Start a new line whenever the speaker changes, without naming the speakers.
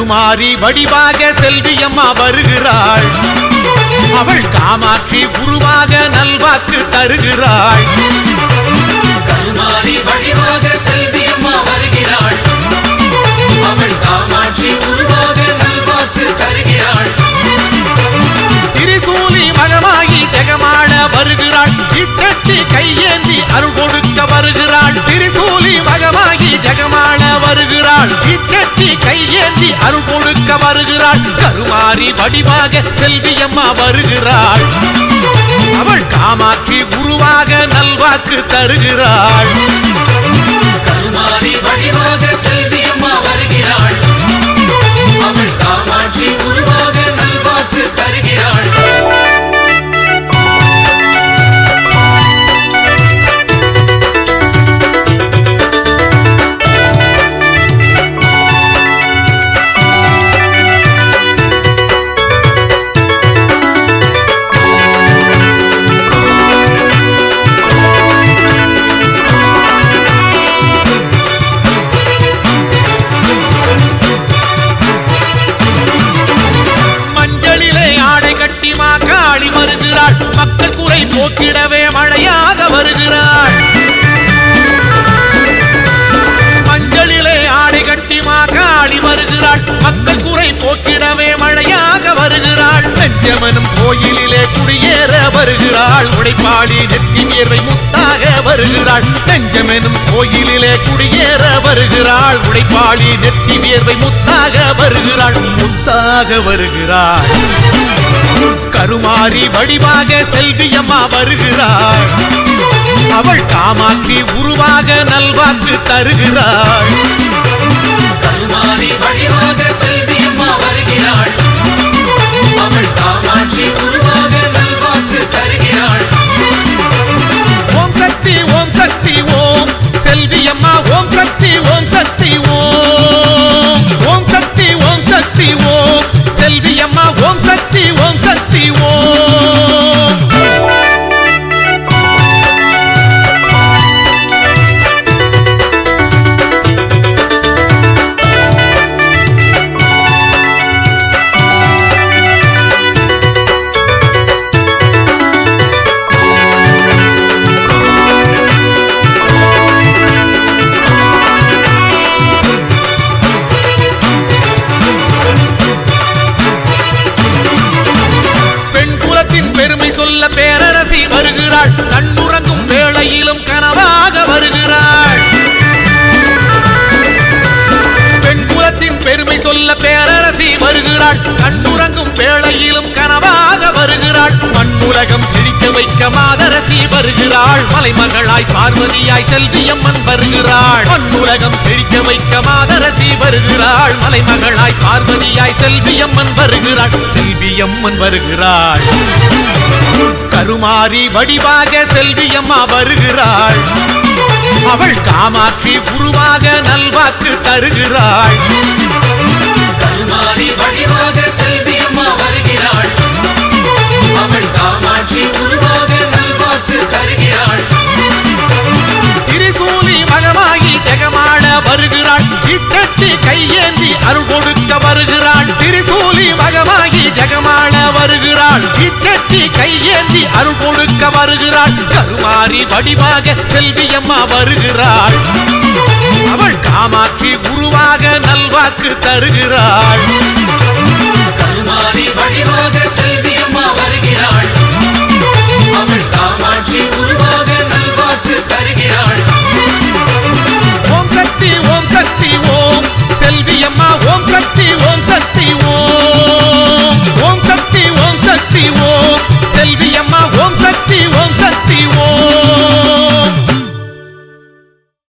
கருமாரி வடிவாக செல்வியம்மா வருகிறாள் அவள் காமாட்சி குருவாக நல்வாக்கு தருகிறாள்
கருமாறி வடிவாக செல்வியம்மா வருகிறாள் அவள் காமாட்சி உருவாக நல்வாக்கு தருகிறாள்
திரிசூலி மகமாகி ஜெகமாள வருகிறாள் இச்சட்டி கையேந்தி அருள் கொடுக்க வருகிறாள் திரிசூலி மகமாகி ஜெகமாள வருகிறாள் இச்சட்டி கையேந்தி அருள் கொடுக்க வருகிறாள் கருமாரி வடிவாக செல்வியம்மா வருகிறாள் அவள் காமாட்சி குருவாக நல்வாக்கு தருகிறாள்
கருமாறி வடிவாக செல்வியம்மா வருகிறாள் அவள் காமாட்சி உருவாக நல்வாக்கு தருகிறாள்
மஞ்சளிலே ஆடை கட்டி மாக்காளி வருகிறாள் மக்கள் குறை போக்கிடவே மழையாக வருகிறாள் மஞ்சளிலே ஆடை கட்டி மாக்காளி வருகிறாள் மக்கள் குறை போக்கிடவே மழையாக வருகிறாள் பெஞ்சமனும் கோயிலிலே குடியேற வருகிறாள் உடைப்பாளி நெற்றி வியர்வை முத்தாக வருகிறாள் பெஞ்சமெனும் கோயிலிலே குடியேற வருகிறாள் உடைப்பாளி நெற்றி வியர்வை முத்தாக வருகிறாள் முத்தாக வருகிறாள் கருமாரி வடிவாக செல்வியம்மா வருகிறாள் அவள் காமாட்சி உருவாக நல்வாக்கு தருகிறாள்
கருமாறி வடிவாக செல்வியம்மா வருகிறாள் அவள் காமாட்சி உருவாக நல்வாக்கு தருகிறாள்
ஓம் சக்தி ஓம் சக்தி ஓம் செல்வியம்மா ஓம் சக்தி ஓம் சக்தி ஓம் ஓம் சக்தி ஓம் சக்தி ஓம் செல்வியம்மா ஓம் சக்தி ஓம் சக்தி ஓம் பெண் குலத்தின் பெருமை சொல்ல பேரரசி வருகிறாள் கண்ணுறங்கும் வேளையிலும் கனவாக வருகிறாள் பெண் குலத்தின் பெருமை சொல்ல பேரரசி வருகிறாள் கண்ணுறங்கும் வேளையிலும் கனவாக வருகிறாள் மண்ணுலகம் சிரிக்க வைக்க மாதரசி வருகிறாள் மலைமகளாய் பார்வதியாய் செல்வியம்மன் வருகிறாள் மண்ணுலகம் சிரிக்க வைக்க மாதரசி வருகிறாள் மலைமகளாய் பார்வதியாய் செல்வியம்மன் வருகிறாள் செல்வியம்மன் வருகிறாள் கருமாரி வடிவாக செல்வியம்மா வருகிறாள் அவள் காமாட்சி குருவாக நல்வாக்கு தருகிறாள்
கருமாறி வடிவாக செல்வியம்மா வருகிறாள் அவள் காமாட்சி உருவாக நல்வாக்கு தருகிறாள்
திரிசூலி மகமாகி ஜெகமாள வருகிறாள் இச்சட்டி கையேந்தி அருள் கொடுக்க வருகிறாள் திரிசூலி மகமாகி ஜெகமாள வருகிறாள் இச்சட்டி கையேந்தி அருள் கொடுக்க வருகிறாள் கருமாரி வடிவாக செல்வியம்மா வருகிறாள் அவள் காமாட்சி குருவாக நல்வாக்கு தருகிறாள்